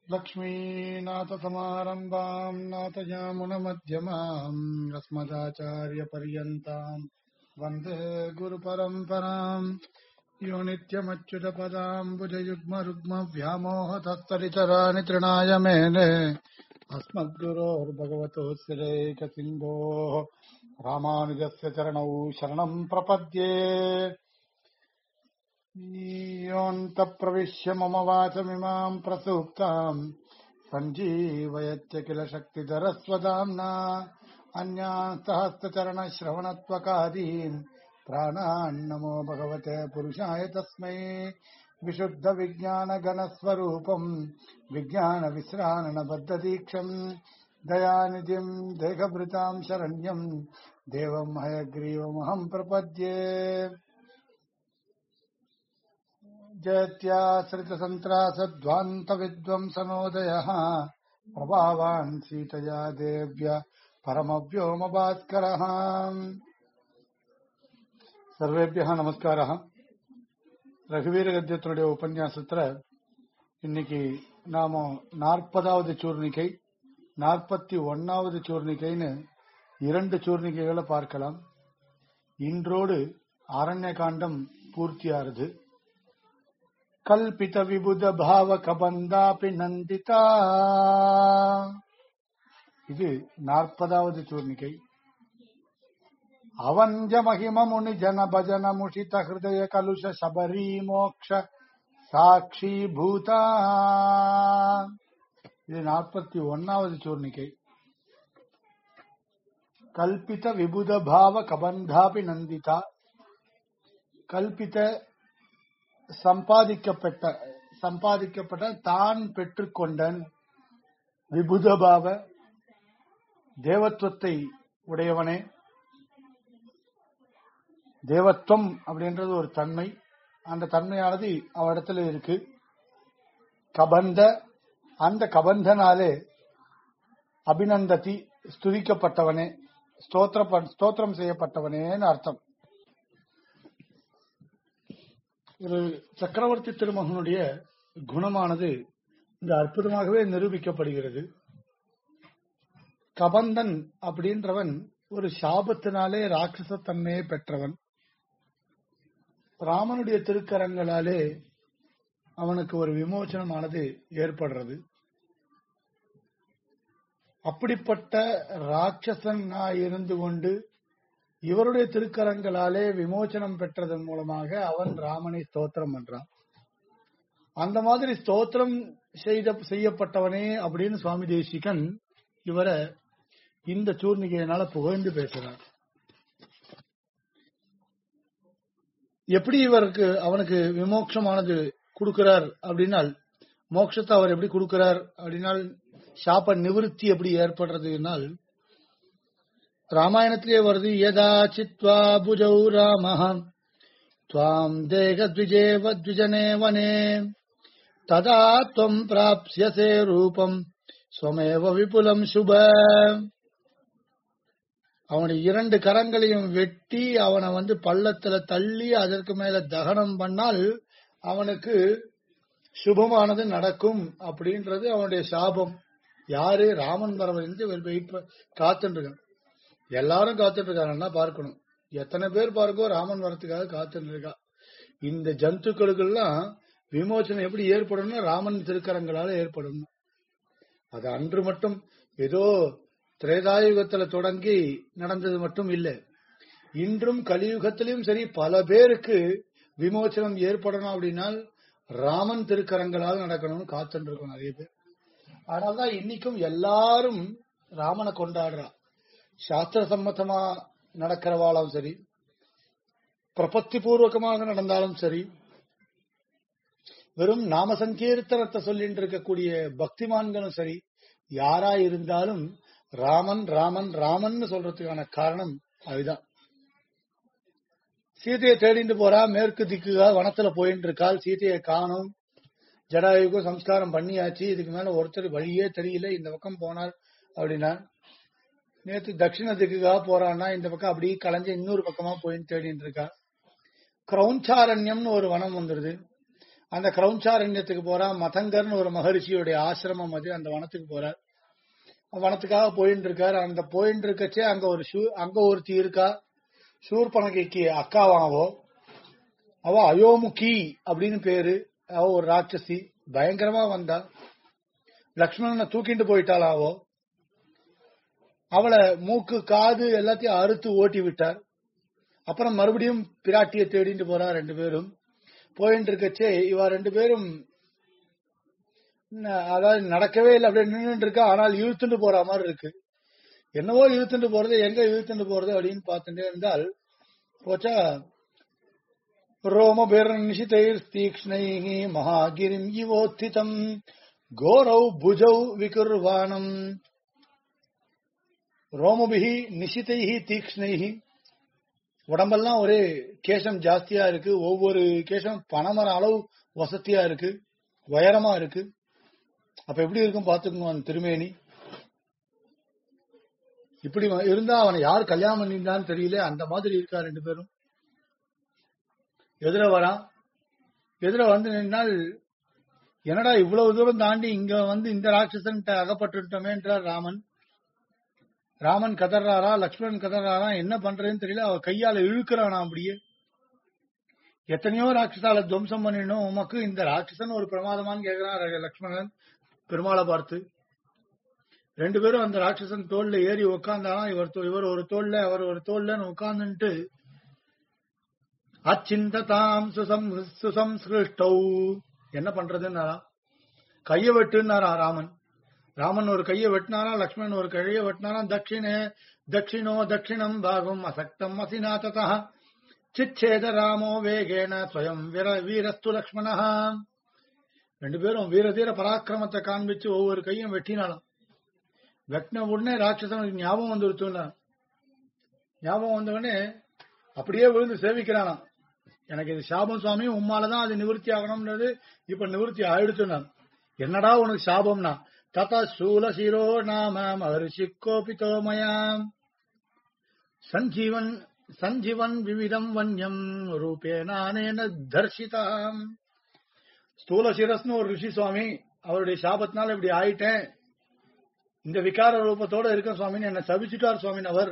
लक्ष्मीनाथसमारम्भाम् नाथयामुनमध्यमाम् अस्मदाचार्यपर्यन्ताम् वन्दे गुरुपरम्पराम् यो नित्यमच्युतपदाम्बुजयुग्मरुग्मव्यामोहतस्तरितराणि तृणाय मेने अस्मद्गुरोर्भगवतोऽस्य सिन्धोः रामानुजस्य चरणौ शरणम् प्रपद्ये योऽन्तप्रविश्य मम वाचमिमाम् प्रसूक्ताम् सञ्जीवयत्य किल शक्तिधरस्वदाम्ना अन्यान् सहस्रचरणश्रवणत्वकादीन् प्राणान्नमो भगवते पुरुषाय तस्मै विशुद्धविज्ञानगणस्वरूपम् विज्ञानविश्राणबद्धदीक्षम् दयानिधिम् देहभृताम् शरण्यम् देवम् हयग्रीवमहम् प्रपद्ये जयत्याश्रितसन्त्रासध्वान्तविद्वंसनोदयः प्रभावान् सीतया देव्य परमव्योमभास्करः சர்வேபியா நமஸ்காரா ரகுவீர கத்தியத்தினுடைய உபன்யாசத்துல இன்னைக்கு நாம நாற்பதாவது சூர்ணிகை நாற்பத்தி ஒன்னாவது சூர்ணிகைன்னு இரண்டு சூர்ணிகைகளை பார்க்கலாம் இன்றோடு அரண்ய காண்டம் பூர்த்தியாருது கல்பித விபுத பாவ கபந்தாபி நந்திதா இது நாற்பதாவது சூர்ணிகை அவஞ்ச மகிம முனி ஜன பஜன முஷித ஹிருதய கலுஷ சபரி மோக்ஷ சாட்சி பூதா இது நாற்பத்தி ஒன்னாவது சூர்ணிகை கல்பித விபுத பாவ கபந்தாபி நந்திதா கல்பித சம்பாதிக்கப்பட்ட சம்பாதிக்கப்பட்ட தான் பெற்றுக்கொண்டன் விபுத பாவ தேவத்துவத்தை உடையவனே தேவத்துவம் அப்படின்றது ஒரு தன்மை அந்த தன்மையானது அவரிடத்துல இருக்கு கபந்த அந்த கபந்தனாலே அபிநந்ததி ஸ்துதிக்கப்பட்டவனே ஸ்தோத்திர ஸ்தோத்திரம் செய்யப்பட்டவனேன்னு அர்த்தம் ஒரு சக்கரவர்த்தி திருமகனுடைய குணமானது இந்த அற்புதமாகவே நிரூபிக்கப்படுகிறது கபந்தன் அப்படின்றவன் ஒரு சாபத்தினாலே ராட்சசத்தன்மையை பெற்றவன் ராமனுடைய திருக்கரங்களாலே அவனுக்கு ஒரு விமோச்சனமானது ஏற்படுறது அப்படிப்பட்ட ராட்சசன் இருந்து கொண்டு இவருடைய திருக்கரங்களாலே விமோச்சனம் பெற்றதன் மூலமாக அவன் ராமனை ஸ்தோத்திரம் பண்றான் அந்த மாதிரி ஸ்தோத்திரம் செய்த செய்யப்பட்டவனே அப்படின்னு சுவாமி தேசிகன் இவரை இந்த சூர்ணிகையினால புகழ்ந்து பேசுறார் எப்படி இவருக்கு அவனுக்கு விமோட்சமானது கொடுக்கிறார் அப்படின்னால் மோட்சத்தை அவர் எப்படி கொடுக்கிறார் அப்படின்னால் சாப்ப நிவிருத்தி எப்படி ஏற்படுறதுனால் ராமாயணத்திலே வருது யதா சித்வா புஜௌ ராமஹ துவாம் தேகத்விஜேவ த்விஜனே வனே ததா துவம் பிராப்சியசே ரூபம் ஸ்வமேவ விபுலம் சுப அவனுடைய இரண்டு கரங்களையும் வெட்டி அவனை வந்து பள்ளத்துல தள்ளி அதற்கு மேல தகனம் பண்ணால் அவனுக்கு சுபமானது நடக்கும் அப்படின்றது அவனுடைய சாபம் யாரு ராமன் வரவழிந்து வெயிட் காத்துட்டு இருக்கான் எல்லாரும் காத்துட்டு இருக்காங்கன்னா பார்க்கணும் எத்தனை பேர் பார்க்கோ ராமன் வரத்துக்காக காத்துட்டு இருக்கா இந்த ஜந்துக்களுக்கெல்லாம் விமோச்சனம் எப்படி ஏற்படும்னா ராமன் திருக்கரங்களால ஏற்படும் அது அன்று மட்டும் ஏதோ திரேதாயுகத்துல தொடங்கி நடந்தது மட்டும் இல்லை இன்றும் கலியுகத்திலும் சரி பல பேருக்கு விமோச்சனம் ஏற்படணும் அப்படின்னால் ராமன் திருக்கரங்களால் நடக்கணும்னு காத்துட்டு இருக்கோம் நிறைய பேர் அதனால்தான் இன்னைக்கும் எல்லாரும் ராமனை கொண்டாடுறா சாஸ்திர சம்மத்தமா நடக்கிறவாளும் சரி பிரபத்தி பூர்வகமாக நடந்தாலும் சரி வெறும் நாம சங்கீர்த்தனத்தை சொல்லிட்டு இருக்கக்கூடிய பக்திமான்களும் சரி யாரா இருந்தாலும் ராமன் ராமன் ராமன் சொல்றதுக்கான காரணம் அதுதான் சீதையை தேடிட்டு போறா மேற்கு திக்குகா வனத்துல போயிட்டு இருக்கால் சீதையை காணும் ஜடாயுக்கும் சம்ஸ்காரம் பண்ணியாச்சு இதுக்கு மேல ஒருத்தர் வழியே தெரியல இந்த பக்கம் போனார் அப்படின்னா நேத்து தட்சிண திக்குக்காக போறான்னா இந்த பக்கம் அப்படியே கலைஞ்ச இன்னொரு பக்கமா போயின்னு தேடிட்டு இருக்கா கிரௌஞ்சாரண்யம்னு ஒரு வனம் வந்துருது அந்த கிரௌஞ்சாரண்யத்துக்கு போறான் மதங்கர்னு ஒரு மகரிஷியுடைய ஆசிரமம் அது அந்த வனத்துக்கு போறார் வனத்துக்காக போயிட்டு இருக்காரு அந்த போயிட்டு இருக்கச்சே அங்க ஒரு சூ- அங்க ஒருத்தி இருக்கா சூர்பனகைக்கு அக்காவாவோ அவ அயோமுகி அப்படின்னு பேரு அவ ஒரு ராட்சசி பயங்கரமா வந்தா லக்ஷ்மணனை தூக்கிட்டு போயிட்டாளாவோ அவளை மூக்கு காது எல்லாத்தையும் அறுத்து ஓட்டி விட்டார் அப்புறம் மறுபடியும் பிராட்டியை தேடிட்டு போறா ரெண்டு பேரும் போயிட்டு இருக்கச்சே இவ ரெண்டு பேரும் ந- அதாவது நடக்கவே இல்லை அப்படியே நின்னுட்டு இருக்கா ஆனால் இழுத்துட்டு போற மாதிரி இருக்கு என்னவோ இழுத்துட்டு போறது எங்க இழுத்துட்டு போறது அப்படின்னு பார்த்துட்டே இருந்தால் போச்சா ரோமபிர்நிஷிதைர் தீக்ஷ்ணைः மகாகிரிம் இவோத்திதம் கோரௌ புஜௌ விகுர்வாணம் ரோமபிகி நிஷிதைஹி தீக்ஷ்ணைஹி உடம்பெல்லாம் ஒரே கேசம் ஜாஸ்தியா இருக்கு ஒவ்வொரு கேசம் பணமர அளவு வசதியா இருக்கு உயரமா இருக்கு அப்ப எப்படி இருக்கும் பாத்துக்கோங்க அந்த திருமேனி இப்படி இருந்தா அவனை யார் கல்யாணம் பண்ணியிருந்தான்னு தெரியல அந்த மாதிரி இருக்கா ரெண்டு பேரும் எதிர வரான் எதிர வந்து நின்னால் என்னடா இவ்வளவு தூரம் தாண்டி இங்க வந்து இந்த ராட்சசன் அகப்பட்டுட்டோமேன்றார் ராமன் ராமன் கதறாரா லக்ஷ்மணன் கதறாரா என்ன பண்றதுன்னு தெரியல அவ கையால இழுக்கிறானா அப்படியே எத்தனையோ ராட்சசால துவம்சம் பண்ணிடணும் உமக்கு இந்த ராட்சசன் ஒரு பிரமாதமான்னு கேக்குறான் ர- லக்ஷ்மணன் பெருமாளை பார்த்து ரெண்டு பேரும் அந்த ராட்சசன் தோல்ல ஏறி உட்கார்ந்தாலும் இவர் தோ- இவர் ஒரு தோல்ல அவர் ஒரு தோல்லன்னு உட்கார்ந்துட்டு அச்சிந்ததாம் சுசம் சுசம்ஸ்கிருஷ்டௌ என்ன பண்றதுன்னாரா கைய வெட்டுன்னாரா ராமன் ராமன் ஒரு கையை வெட்டினாரா லக்ஷ்மணன் ஒரு கையை வெட்டினாரா தட்சிணே தட்சிணோ தட்சிணம் பாகம் அசக்தம் அசிநாததா சிச்சேத ராமோ வேகேன ஸ்வயம் வீர வீரஸ்து லக்ஷ்மணா ரெண்டு பேரும் வீரதீர பராக்கிரமத்தை காண்பிச்சு ஒவ்வொரு கையும் வெட்டினாலாம் வெட்டின உடனே ராட்சசனுக்கு ஞாபகம் வந்துருத்துன்னா ஞாபகம் வந்த உடனே அப்படியே விழுந்து சேவிக்கிறானாம் எனக்கு இது சாபம் சுவாமி உம்மாலதான் அது நிவர்த்தி ஆகணும்ன்றது இப்ப நிவர்த்தி ஆயிடுச்சு என்னடா உனக்கு சாபம்னா தத சூலசிரோ நாம மகர்ஷி கோபிதோ மயாம் சஞ்சீவன் சஞ்சீவன் விவிதம் வன்யம் ரூபேனானேன தர்ஷிதாம் ஸ்தூல சிரஸ்னு ஒரு ரிஷி சுவாமி அவருடைய சாபத்தினால இப்படி ஆயிட்டேன் இந்த விகார ரூபத்தோட இருக்க சுவாமின்னு என்ன சபிச்சுட்டார் சுவாமின் அவர்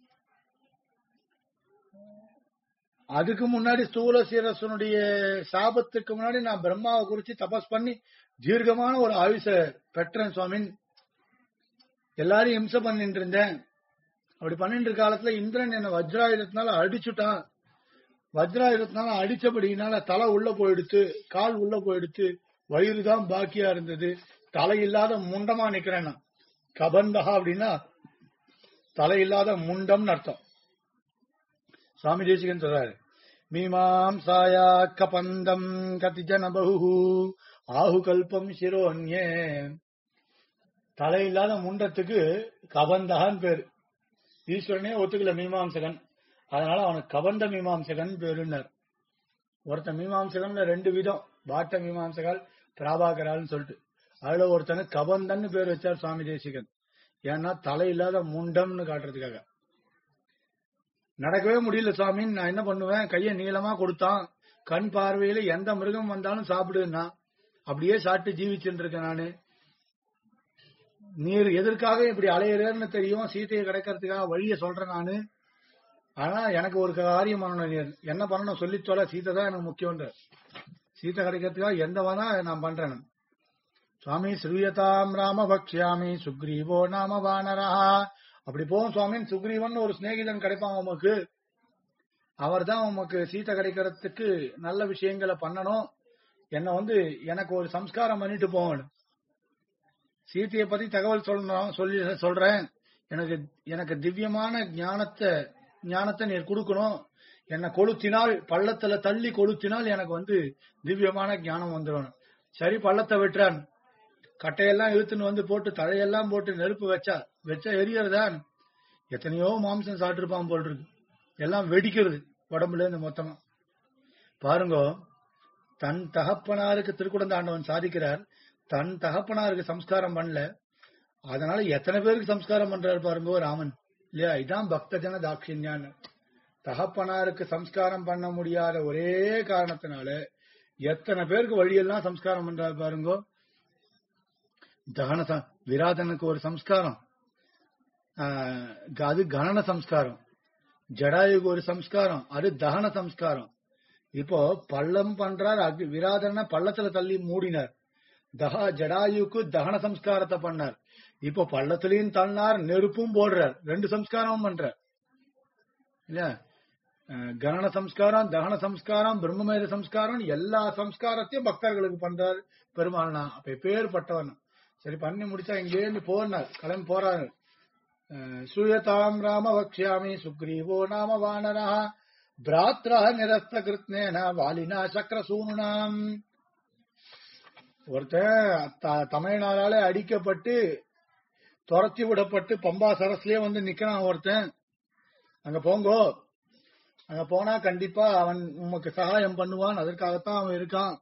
அதுக்கு முன்னாடி ஸ்தூல சிரசனுடைய சாபத்துக்கு முன்னாடி நான் பிரம்மாவை குறிச்சு தபஸ் பண்ணி தீர்க்கமான ஒரு ஆயுச பெற்றேன் சுவாமின் எல்லாரையும் இம்சை பண்ணிட்டு இருந்தேன் அப்படி பண்ணிட்டு இருக்க காலத்துல இந்திரன் என்ன வஜ்ராயுதத்தினால அடிச்சுட்டான் வஜ்ராயுதத்தினால அடிச்சபடினால தலை உள்ள போயிடுத்து கால் உள்ள போயிடுத்து வயிறு தான் பாக்கியா இருந்தது தலை இல்லாத முண்டமா நிக்கிறேன் நான் கபந்தகா அப்படின்னா தலை இல்லாத முண்டம்னு அர்த்தம் சுவாமி தேசிகன் சொல்றாரு மீமாம்சாயா கபந்தம் கதி ஜன பகு ஆஹு கல்பம் சிரோன்யே தலை இல்லாத முண்டத்துக்கு கபந்தகான் பேரு ஈஸ்வரனே ஒத்துக்கல மீமாம்சகன் அதனால அவனுக்கு கபந்த மீமாம்சகன் பேருன்னார் ஒருத்தன் மீமாம்சகன்ல ரெண்டு விதம் பாட்ட மீமாம்சகால் பிராபாகரால்னு சொல்லிட்டு அதுல ஒருத்தனுக்கு கபந்தன்னு பேர் வச்சார் சுவாமி தேசிகன் ஏன்னா தலை இல்லாத முண்டம்னு காட்டுறதுக்காக நடக்கவே முடியல சுவாமி நான் என்ன பண்ணுவேன் கையை நீளமா கொடுத்தான் கண் பார்வையில எந்த மிருகம் வந்தாலும் சாப்பிடுன்னா அப்படியே சாப்பிட்டு ஜீவிச்சுட்டு இருக்கேன் நானு நீர் எதற்காக இப்படி அலையிறேன்னு தெரியும் சீதையை கிடைக்கிறதுக்காக வழிய சொல்றேன் நானு ஆனா எனக்கு ஒரு காரியம் பண்ணணும் நீர் என்ன பண்ணணும் சொல்லி சொல்ல சீதை தான் எனக்கு முக்கியம்ன்ற சீதை கிடைக்கிறதுக்காக எந்த வேணா நான் பண்றேன் சுவாமி ஸ்ரீயதாம் ராம பக்ஷாமி சுக்ரீவோ நாம வானரா அப்படி போகும் சுவாமின் சுக்ரீவன் ஒரு சிநேகிதன் கிடைப்பான் உமக்கு அவர் தான் உமக்கு சீத்தை கிடைக்கிறதுக்கு நல்ல விஷயங்களை பண்ணணும் என்ன வந்து எனக்கு ஒரு சம்ஸ்காரம் பண்ணிட்டு போகணும் சீத்தையை பத்தி தகவல் சொல்லணும் சொல்லி சொல்றேன் எனக்கு எனக்கு திவ்யமான ஞானத்தை ஞானத்தை நீர் கொடுக்கணும் என்னை கொளுத்தினால் பள்ளத்துல தள்ளி கொளுத்தினால் எனக்கு வந்து திவ்யமான ஞானம் வந்துடும் சரி பள்ளத்தை வெட்டுறான் கட்டையெல்லாம் இழுத்துன்னு வந்து போட்டு தழையெல்லாம் போட்டு நெருப்பு வச்சா வச்சா எரியறதான் எத்தனையோ மாம்சம் சாப்பிட்டுருப்பான் போல் இருக்கு எல்லாம் வெடிக்கிறது உடம்புல இருந்து மொத்தமா பாருங்க தன் தகப்பனாருக்கு திருக்குடந்தாண்டவன் சாதிக்கிறார் தன் தகப்பனாருக்கு சம்ஸ்காரம் பண்ணல அதனால எத்தனை பேருக்கு சம்ஸ்காரம் பண்றாரு பாருங்க ராமன் இல்லையா இதான் பக்த ஜன தாட்சிணியான்னு தகப்பனாருக்கு சம்ஸ்காரம் பண்ண முடியாத ஒரே காரணத்தினால எத்தனை பேருக்கு வழியெல்லாம் சம்ஸ்காரம் பண்றாரு பாருங்க தகன ச- விராதனுக்கு ஒரு சம்ஸ்காரம் ஆஹ், அது கணன சம்ஸ்காரம் ஜடாயுக்கு ஒரு சம்ஸ்காரம் அது தகன சம்ஸ்காரம் இப்போ பள்ளம் பண்றார் அக்னி- விராதனை பள்ளத்துல தள்ளி மூடினார் தகா ஜடாயுக்கு தகன சம்ஸ்காரத்தை பண்ணார் இப்போ பள்ளத்திலையும் தள்ளினார் நெருப்பும் போடுறார் ரெண்டு சம்ஸ்காரமும் பண்றார் இல்ல அஹ், கணன சம்ஸ்காரம் தகன சம்ஸ்காரம் பிரம்மமேத சம்ஸ்காரம் எல்லா சம்ஸ்காரத்தையும் பக்தர்களுக்கு பண்றார் பெருமாள்னா அப்ப பேர்பட்டவன் சரி பண்ணி முடிச்சா இங்கேருந்து போனார் கிளம்பி போறாரு அஹ், சூயதாம் ராம வக்ஷாமி சுக்ரீவோ நாம வானரா பிராத்ரா நிரஸ்த கிருத்னேன வாலினா சக்கர சூனுனாம் ஒருத்தன் த- தமிழ்நாடால அடிக்கப்பட்டு துரத்தி விடப்பட்டு பம்பா சரஸ்லயே வந்து நிக்கிறான் ஒருத்தன் அங்க போங்கோ அங்க போனா கண்டிப்பா அவன் உமக்கு சகாயம் பண்ணுவான் அதற்காகத்தான் அவன் இருக்கான்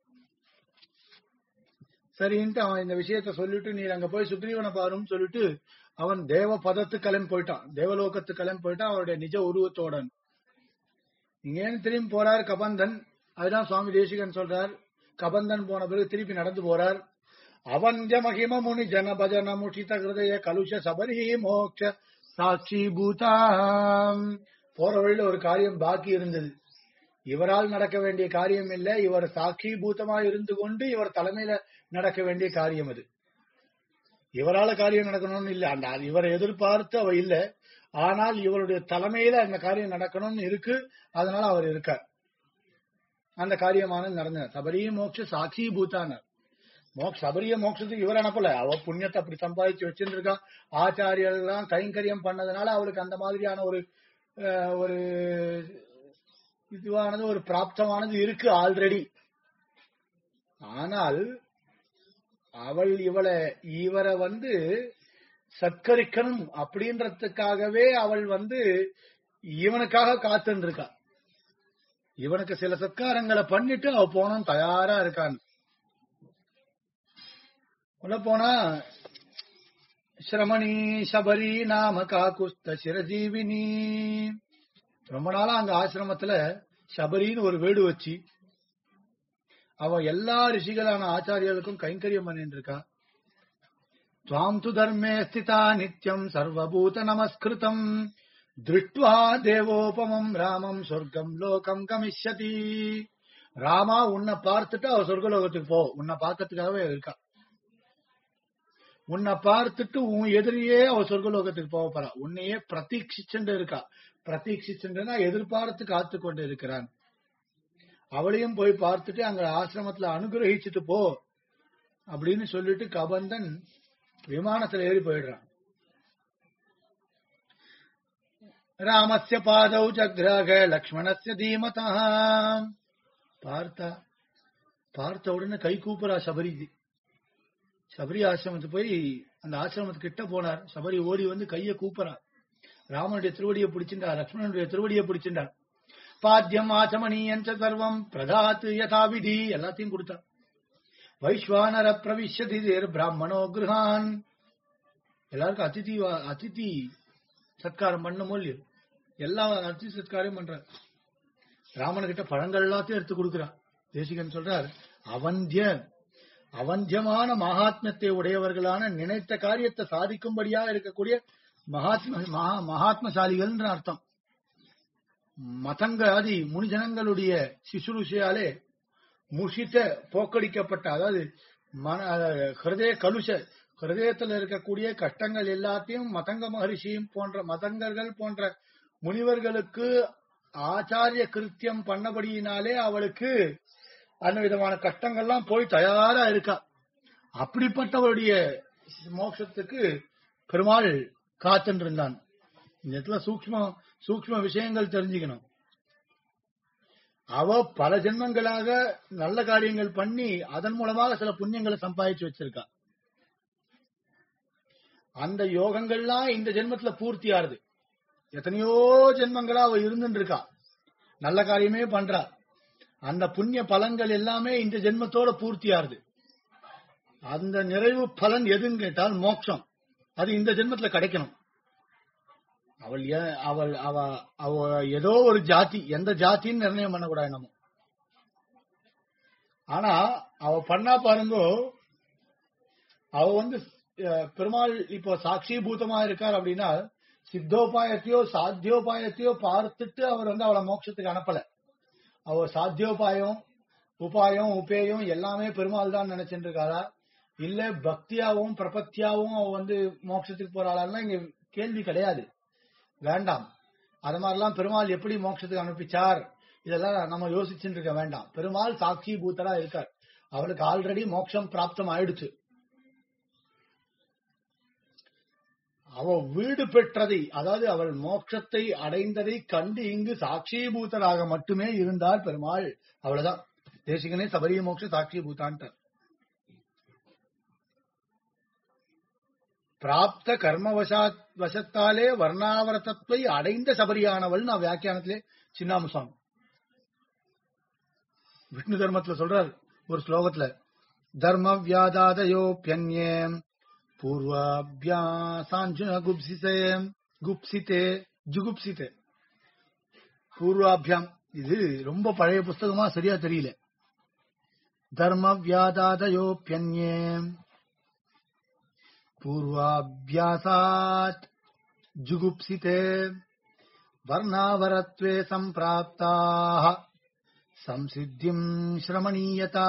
சரின்ட்டு அவன் இந்த விஷயத்த சொல்லிட்டு நீர் அங்க போய் சுக்ரீவனை பாருன்னு சொல்லிட்டு அவன் தேவ பதத்து கிளம்பி போயிட்டான் தேவலோகத்து கிளம்பி போயிட்டான் அவருடைய நிஜ உருவத்தோட இங்கேன்னு திரும்பி போறார் கபந்தன் அதுதான் சுவாமி தேசிகன் சொல்றார் கபந்தன் போன பிறகு திருப்பி நடந்து போறார் அவந்திய மகிம முனி ஜன பஜன முஷித ஹிருதய கலுஷ சபரி மோக்ஷ சாட்சி பூதாம் போற வழியில ஒரு காரியம் பாக்கி இருந்தது இவரால் நடக்க வேண்டிய காரியம் இல்ல இவர் சாட்சி பூதமா இருந்து கொண்டு இவர் தலைமையில நடக்க வேண்டிய காரியம் அது இவரால காரியம் நடக்கணும்னு இல்ல அந்த இவரை எதிர்பார்த்து அவ இல்ல ஆனால் இவருடைய தலைமையில அந்த காரியம் நடக்கணும்னு இருக்கு அதனால அவர் இருக்கார் அந்த காரியமானது நடந்தது சபரி மோட்ச சாட்சி பூத்தானார் மோக்ஷ சபரிய மோட்சத்துக்கு இவர் அனுப்பல அவ புண்ணியத்தை அப்படி சம்பாதிச்சு வச்சிருக்கா ஆச்சாரியெல்லாம் கைங்கரியம் பண்ணதுனால அவளுக்கு அந்த மாதிரியான ஒரு அஹ், ஒரு இதுவானது ஒரு பிராப்தமானது இருக்கு ஆல்ரெடி ஆனால் அவள் இவளை இவரை வந்து சத்கரிக்கணும் அப்படின்றதுக்காகவே அவள் வந்து இவனுக்காக காத்துன்னு இருக்கா இவனுக்கு சில சத்காரங்களை பண்ணிட்டு அவ போனோம் தயாரா இருக்கான் உள்ள போனா சிரமணி சபரி நாம காக்குஸ்த சிரஜீவினி ரொம்ப நாளா அங்க ஆசிரமத்துல சபரின்னு ஒரு வீடு வச்சு அவ எல்லா ரிஷிகளான ஆச்சாரியர்களுக்கும் கைங்கரியம் பண்ணிட்டு இருக்கா துவாம் து தர்மே ஸ்திதா நித்யம் சர்வபூத நமஸ்கிருதம் திருஷ்டுவா தேவோபமம் ராமம் சொர்க்கம் லோகம் கமிஷ்யதி ராமா உன்னை பார்த்துட்டு அவ சொர்க்கலோகத்துக்கு போ உன்னை பார்க்கறதுக்காகவே இருக்கா உன்னை பார்த்துட்டு உன் எதிரியே அவ சொர்க்கலோகத்துக்கு போக போறா உன்னையே பிரதீட்சிச்சுட்டு இருக்கா பிரதீட்சிச்சுட்டுனா எதிர்பார்த்து காத்து கொண்டு இருக்கிறான் அவளையும் போய் பார்த்துட்டு அங்க ஆசிரமத்துல அனுகிரகிச்சுட்டு போ அப்படின்னு சொல்லிட்டு கபந்தன் விமானத்துல ஏறி போயிடுறான் ராமஸ்ய பாதௌ ஜக்ராக லக்ஷ்மணஸ்ய தீமதா பார்த்தா பார்த்த உடனே கை கூப்புறா சபரி சபரி ஆசிரமத்துக்கு போய் அந்த ஆசிரமத்துக்கு கிட்ட போனார் சபரி ஓடி வந்து கைய கூப்புறா ராமனுடைய திருவடியை பிடிச்சிண்டா லக்ஷ்மணனுடைய திருவடியை பிடிச்சிண்டா பாத்தியம் ஆச்சமணியஞ்ச சர்வம் பிரதாத் யதாவிதி எல்லாத்தையும் கொடுத்தா வைஸ்வானர பிரவிஷ்யதி தேர் பிராமணோ கிருஹான் எல்லாருக்கும் அதிதி வா- அதிதி சத்காரம் பண்ணுமோ இல்லையோ எல்லா அதிதி சத்காரம் பண்ற ராமனுக்கிட்ட பழங்கள் எல்லாத்தையும் எடுத்து கொடுக்கிறான் தேசிகன் சொல்றார் அவந்திய அவந்தியமான மகாத்மத்தை உடையவர்களான நினைத்த காரியத்தை சாதிக்கும்படியா இருக்கக்கூடிய மகாத்ம மகா- மகாத்மசாலிகள்ன்ற அர்த்தம் மதங்க ஆதி முனிஜனங்களுடைய சிசுருஷையாலே முஷித்த போக்கடிக்கப்பட்ட அதாவது மன அஹ், ஹிருதய கலுஷ ஹிருதயத்துல இருக்கக்கூடிய கஷ்டங்கள் எல்லாத்தையும் மதங்க மகரிஷியும் போன்ற மதங்கர்கள் போன்ற முனிவர்களுக்கு ஆச்சாரிய கிருத்தியம் பண்ணபடியினாலே அவளுக்கு அந்த விதமான கஷ்டங்கள்லாம் போய் தயாரா இருக்கா அப்படிப்பட்டவருடைய மோட்சத்துக்கு பெருமாள் காத்துன்னு இருந்தான் இந்த இடத்துல சூக்ம சூக்ம விஷயங்கள் தெரிஞ்சுக்கணும் அவ பல ஜென்மங்களாக நல்ல காரியங்கள் பண்ணி அதன் மூலமாக சில புண்ணியங்களை சம்பாதிச்சு வச்சிருக்கா அந்த யோகங்கள்லாம் இந்த ஜென்மத்துல பூர்த்தி ஆறுது எத்தனையோ ஜென்மங்களா அவ இருந்துட்டு இருக்கா நல்ல காரியமே பண்றா அந்த புண்ணிய பலன்கள் எல்லாமே இந்த ஜென்மத்தோட பூர்த்தி ஆறுது அந்த நிறைவு பலன் எதுன்னு கேட்டால் மோட்சம் அது இந்த ஜென்மத்துல கிடைக்கணும் அவள் ஏ- அவள் அவ அவ ஏதோ ஒரு ஜாதி எந்த ஜாதின்னு நிர்ணயம் பண்ணக்கூடாது நம்ம ஆனா அவ பண்ணா பாருங்க அவ வந்து அஹ், பெருமாள் இப்போ சாட்சிபூதமா இருக்கார் அப்படின்னா சித்தோபாயத்தையோ சாத்தியோபாயத்தையோ பார்த்துட்டு அவர் வந்து அவளை மோட்சத்துக்கு அனுப்பல அவர் சாத்தியோபாயம் உபாயம் உபேயம் எல்லாமே பெருமாள் தான் நினைச்சிட்டு இருக்காரா இல்ல பக்தியாவும் பிரபத்தியாவும் அவ வந்து மோட்சத்துக்கு போறாளான்னா இங்க கேள்வி கிடையாது வேண்டாம் அது மாதிரிலாம் பெருமாள் எப்படி மோட்சத்துக்கு அனுப்பிச்சார் இதெல்லாம் நம்ம யோசிச்சுட்டு இருக்க வேண்டாம் பெருமாள் சாட்சி பூத்தரா இருக்கார் அவளுக்கு ஆல்ரெடி மோட்சம் பிராப்தம் ஆயிடுச்சு அவ வீடு பெற்றதை அதாவது அவள் மோட்சத்தை அடைந்ததை கண்டு இங்கு சாட்சிபூத்தராக மட்டுமே இருந்தார் பெருமாள் அவ்வளவுதான் தேசிகனே சபரிய மோட்ச சாட்சி பூத்தான்ட்டார் பிராப்த கர்ம வசா- வசத்தாலே வர்ணாவரதத்தை அடைந்த சபரியானவள் நான் வியாக்கியானத்திலே சின்னாமுசாமி விஷ்ணு தர்மத்துல சொல்றார் ஒரு ஸ்லோகத்துல தர்ம வியாதாதயோப்பியன்யே பூர்வாபியாசாஞ்சுன குப்சிதே குப்சிதே ஜுகுப்சிதே பூர்வாபியாம் இது ரொம்ப பழைய புஸ்தகமா சரியா தெரியல தர்ம வியாதாதயோப்பியன்யே பூர்வாபியாசாத் ஜுகுப்சிதே வர்ணாவரத்வே சம்பிராப்தாக சம்சித்திம் சிரமணீயதா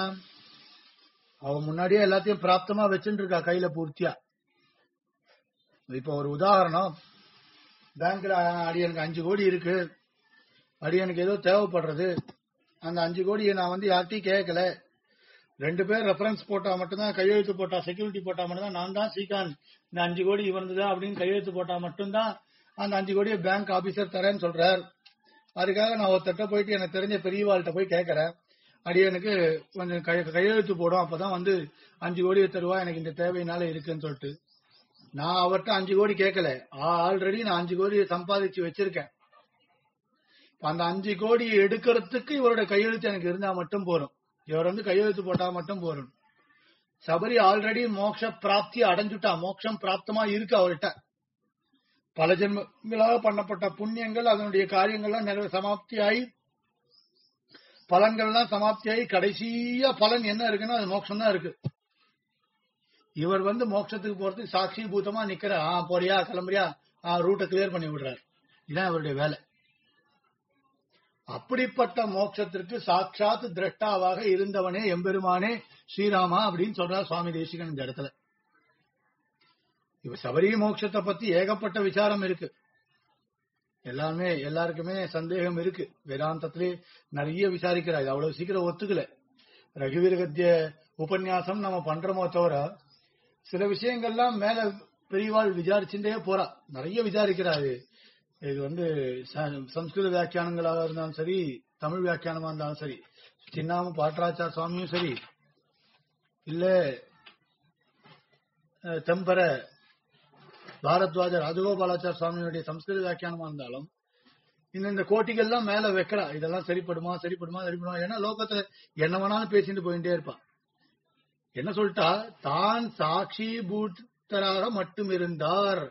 அவ முன்னாடியே எல்லாத்தையும் பிராப்தமா வச்சுட்டு இருக்கா கையில பூர்த்தியா இப்ப ஒரு உதாரணம் பேங்க்ல அடியனுக்கு அஞ்சு கோடி இருக்கு அடியனுக்கு ஏதோ தேவைப்படுறது அந்த அஞ்சு கோடியை நான் வந்து யார்ட்டையும் கேட்கல ரெண்டு பேர் ரெஃபரன்ஸ் போட்டா மட்டும்தான் கையெழுத்து போட்டா செக்யூரிட்டி போட்டா மட்டும்தான் நான் தான் சீகான் இந்த அஞ்சு கோடி இவர்ந்துதா அப்படின்னு கையெழுத்து போட்டா மட்டும்தான் அந்த அஞ்சு கோடியை பேங்க் ஆபீசர் தரேன்னு சொல்றார் அதுக்காக நான் ஒருத்தட்ட போயிட்டு எனக்கு தெரிஞ்ச பெரியவாள்கிட்ட போய் கேட்கறேன் அடியனுக்கு கொஞ்சம் கை- கையெழுத்து போடும் அப்பதான் வந்து அஞ்சு கோடியை தருவா எனக்கு இந்த தேவையினால இருக்குன்னு சொல்லிட்டு நான் அவர்ட்ட அஞ்சு கோடி கேட்கல ஆல்ரெடி நான் அஞ்சு கோடி சம்பாதிச்சு வச்சிருக்கேன் இப்ப அந்த அஞ்சு கோடி எடுக்கிறதுக்கு இவரோட கையெழுத்து எனக்கு இருந்தா மட்டும் போறோம் இவர் வந்து கையெழுத்து போட்டா மட்டும் போறோம் சபரி ஆல்ரெடி மோட்ச பிராப்தி அடைஞ்சுட்டா மோட்சம் பிராப்தமா இருக்கு அவர்கிட்ட பல ஜென்மங்களாக பண்ணப்பட்ட புண்ணியங்கள் அதனுடைய காரியங்கள்லாம் நிறைய சமாப்தி ஆகி பலன்கள்லாம் சமாப்தி ஆகி கடைசியா பலன் என்ன இருக்குன்னா அது மோட்சம் தான் இருக்கு இவர் வந்து மோட்சத்துக்கு போறதுக்கு சாட்சி பூதமா நிக்கிற ஆ போறியா கிளம்புறியா ஆ ரூட்டை கிளியர் பண்ணி விடுறாரு இதான் இவருடைய வேலை அப்படிப்பட்ட மோட்சத்திற்கு சாட்சாத் திரஷ்டாவாக இருந்தவனே எம்பெருமானே ஸ்ரீராமா அப்படின்னு சொல்றார் சுவாமி தேசிகன் இந்த இடத்துல இப்ப சபரி மோட்சத்தை பத்தி ஏகப்பட்ட விசாரம் இருக்கு எல்லாமே எல்லாருக்குமே சந்தேகம் இருக்கு வேதாந்தத்திலே நிறைய விசாரிக்கிறார் இது அவ்வளவு சீக்கிரம் ஒத்துக்கல ரகுவீர கத்திய உபன்யாசம் நம்ம பண்றோமோ தவிர சில விஷயங்கள்லாம் மேல பெரியவாள் விசாரிச்சுட்டே போறா நிறைய விசாரிக்கிறாரு இது வந்து ச- சம்ஸ்கிருத வியாக்கியானங்களாக இருந்தாலும் சரி தமிழ் வியாக்கியானமா இருந்தாலும் சரி சின்னாம பாட்டராச்சார் சுவாமியும் சரி இல்ல அஹ், தெம்பர பாரத்வாஜ ராஜகோபாலாச்சார் சுவாமியுடைய சம்ஸ்கிருத வியாக்கியானமா இருந்தாலும் இந்த இந்த கோட்டிகள்லாம் மேல வைக்கிறா இதெல்லாம் சரிப்படுமா சரிப்படுமா சரிப்படுமா ஏன்னா லோகத்துல என்ன வேணாலும் பேசிட்டு போயிட்டே இருப்பா என்ன சொல்லிட்டா தான் சாட்சி பூத்தராக மட்டும் இருந்தார்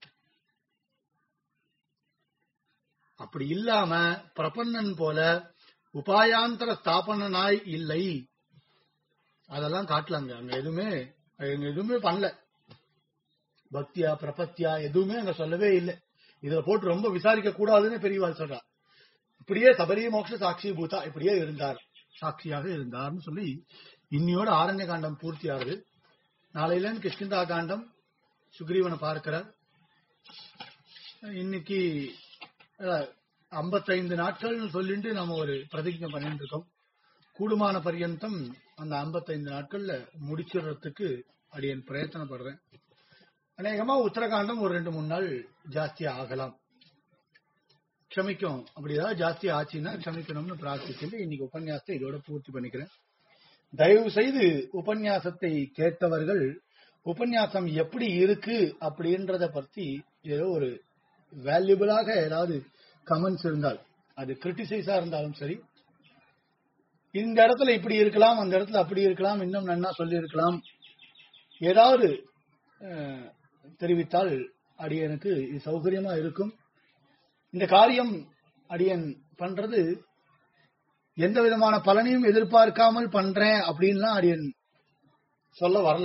அப்படி இல்லாம பிரபன்னன் போல உபாயாந்தர ஸ்தாபனனாய் இல்லை அதெல்லாம் காட்டலாங்க அங்க எதுவுமே அங்க எதுவுமே பண்ணல பக்தியா பிரபத்தியா எதுவுமே அங்க சொல்லவே இல்லை இதுல போட்டு ரொம்ப விசாரிக்க கூடாதுன்னு பெரியவாள் சொல்றா இப்படியே சபரி மோட்ச சாட்சி பூதா இப்படியே இருந்தார் சாட்சியாக இருந்தார்னு சொல்லி இன்னியோட ஆரண்ய காண்டம் பூர்த்தி ஆகுது நாளையில இருந்து கிருஷ்ணந்தா காண்டம் சுக்ரீவனை பார்க்கிறார் இன்னைக்கு ஐம்பத்தைந்து நாட்கள் சொல்லிட்டு நம்ம ஒரு பிரதிஜை பண்ணிட்டு இருக்கோம் கூடுமான பர்யந்தம் அந்த 55 நாட்கள்ல முடிச்சிடுறதுக்கு அடியன் பிரயத்தனப்படுறேன் அநேகமா உத்தரகாண்டம் ஒரு ரெண்டு மூணு நாள் ஜாஸ்தி ஆகலாம் க்ஷமிக்கும் அப்படி ஏதாவது ஜாஸ்தி ஆச்சுன்னா க்ஷமிக்கணும்னு பிரார்த்திச்சுட்டு இன்னைக்கு உபன்யாசத்தை இதோட பூர்த்தி பண்ணிக்கிறேன் தயவு செய்து உபன்யாசத்தை கேட்டவர்கள் உபன்யாசம் எப்படி இருக்கு அப்படின்றத பத்தி ஏதோ ஒரு வேல்யூபிளாக ஏதாவது கமெண்ட்ஸ் இருந்தால் அது கிரிட்டிசைஸா இருந்தாலும் சரி இந்த இடத்துல இப்படி இருக்கலாம் அந்த இடத்துல அப்படி இருக்கலாம் இன்னும் நன்னா சொல்லி இருக்கலாம் ஏதாவது அஹ், தெரிவித்தால் அடியனுக்கு இது சௌகரியமா இருக்கும் இந்த காரியம் அடியன் பண்றது எந்த விதமான பலனையும் எதிர்பார்க்காமல் பண்றேன் அப்படின்லாம் அடியன் சொல்ல வரல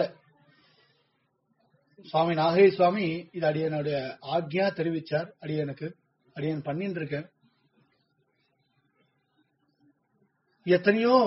சுவாமி நாகை சுவாமி இது அடியனுடைய ஆக்ஞா தெரிவிச்சார் அடியனுக்கு அடியன் பண்ணிட்டு இருக்கேன் எத்தனையோ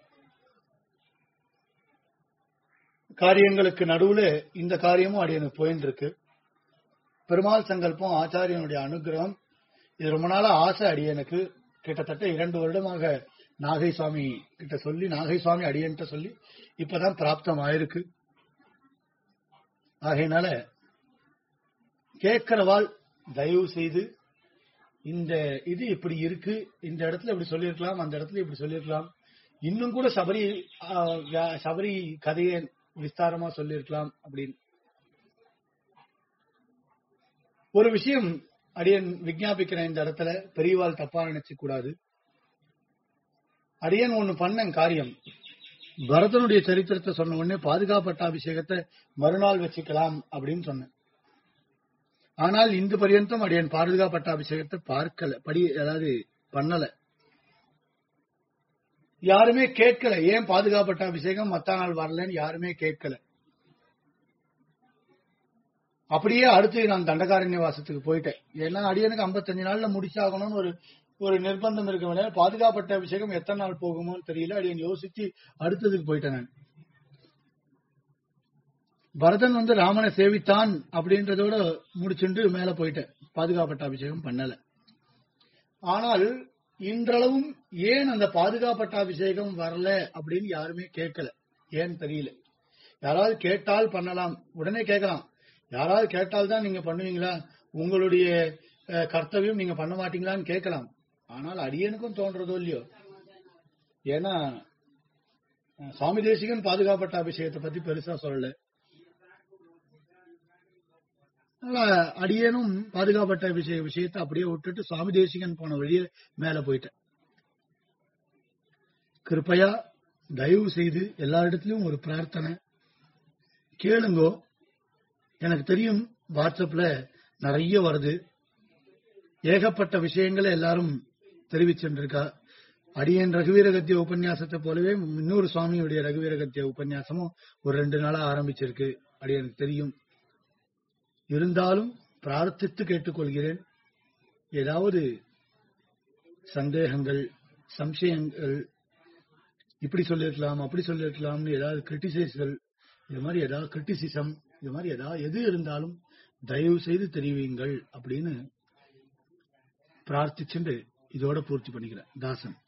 காரியங்களுக்கு நடுவுல இந்த காரியமும் அடியனுக்கு போயின்னு இருக்கு பெருமாள் சங்கல்பம் ஆச்சாரியனுடைய அனுகிரகம் இது ரொம்ப நாளா ஆசை அடியனுக்கு கிட்டத்தட்ட இரண்டு வருடமாக நாகை சுவாமி கிட்ட சொல்லி நாகை சுவாமி அடியன்ட்ட சொல்லி இப்பதான் பிராப்தம் ஆயிருக்கு ஆகையினால கேட்கிறவாள் தயவு செய்து இந்த இது இப்படி இருக்கு இந்த இடத்துல இப்படி சொல்லியிருக்கலாம் அந்த இடத்துல இப்படி சொல்லியிருக்கலாம் இன்னும் கூட சபரி ஆ, யா- சபரி கதையை விஸ்தாரமா சொல்லியிருக்கலாம் அப்படின்னு ஒரு விஷயம் அடியன் விஞ்ஞாபிக்கிறேன் இந்த இடத்துல பெரியவாள் தப்பா நினைச்சு கூடாது அடியன் ஒண்ணு பண்ணேன் காரியம் பரதனுடைய சரித்திரத்தை சொன்ன உடனே பாதுகாப்பட்ட அபிஷேகத்தை மறுநாள் வச்சுக்கலாம் அப்படின்னு சொன்னேன் ஆனால் இந்த பரியந்தம் அடியன் பாதுகாப்பட்ட அபிஷேகத்தை பார்க்கல படி அதாவது பண்ணல யாருமே கேட்கல ஏன் பாதுகாப்பட்ட அபிஷேகம் மத்த நாள் வரலன்னு யாருமே கேட்கல அப்படியே அடுத்து நான் தண்டகாரண்ய வாசத்துக்கு போயிட்டேன் ஏன்னா அடியனுக்கு 55 நாள்ல முடிச்சாகணும்னு ஒரு ஒரு நிர்பந்தம் இருக்க வேண்டிய பாதுகாப்பட்ட அபிஷேகம் எத்தனை நாள் போகுமோன்னு தெரியல அடியன் யோசிச்சு அடுத்ததுக்கு போயிட்டேன் நான் பரதன் வந்து ராமனை சேவித்தான் அப்படின்றதோட முடிச்சுண்டு மேல போயிட்டேன் பாதுகாப்பட்ட அபிஷேகம் பண்ணல ஆனால் இன்றளவும் ஏன் அந்த பாதுகாப்பட்ட அபிஷேகம் வரல அப்படின்னு யாருமே கேட்கல ஏன் தெரியல யாராவது கேட்டால் பண்ணலாம் உடனே கேட்கலாம் யாராவது கேட்டால் தான் நீங்க பண்ணுவீங்களா உங்களுடைய அஹ், கர்த்தவியம் நீங்க பண்ண மாட்டீங்களான்னு கேட்கலாம் ஆனால் அடியனுக்கும் தோன்றதோ இல்லையோ ஏன்னா அஹ், சுவாமி தேசிகன் பாதுகாப்பட்ட அபிஷேகத்தை பத்தி பெருசா சொல்லல அதனால அடியேனும் பாதுகாப்பட்ட விஷய விஷயத்தை அப்படியே விட்டுட்டு சுவாமி தேசிகன் போன வழியே மேல போயிட்டேன் கிருப்பையா தயவு செய்து எல்லா இடத்துலயும் ஒரு பிரார்த்தனை கேளுங்கோ எனக்கு தெரியும் வாட்ஸ்அப்ல நிறைய வருது ஏகப்பட்ட விஷயங்களை எல்லாரும் தெரிவிச்சுருக்கா அடியன் ரகுவீரகத்திய உபன்யாசத்தை போலவே இன்னொரு சுவாமியுடைய ரகுவீரகத்திய உபன்யாசமும் ஒரு ரெண்டு நாளா ஆரம்பிச்சிருக்கு அடியனுக்கு தெரியும் இருந்தாலும் பிரார்த்தித்து கேட்டுக்கொள்கிறேன் ஏதாவது சந்தேகங்கள் சம்சயங்கள் இப்படி சொல்லிருக்கலாம் அப்படி சொல்லிருக்கலாம்னு ஏதாவது கிரிட்டிசைஸ்கள் இது மாதிரி ஏதாவது கிரிட்டிசிசம் இது மாதிரி ஏதாவது எது இருந்தாலும் தயவு செய்து தெரிவியுங்கள் அப்படின்னு பிரார்த்திச்சுண்டு இதோட பூர்த்தி பண்ணிக்கிறேன் தாசன்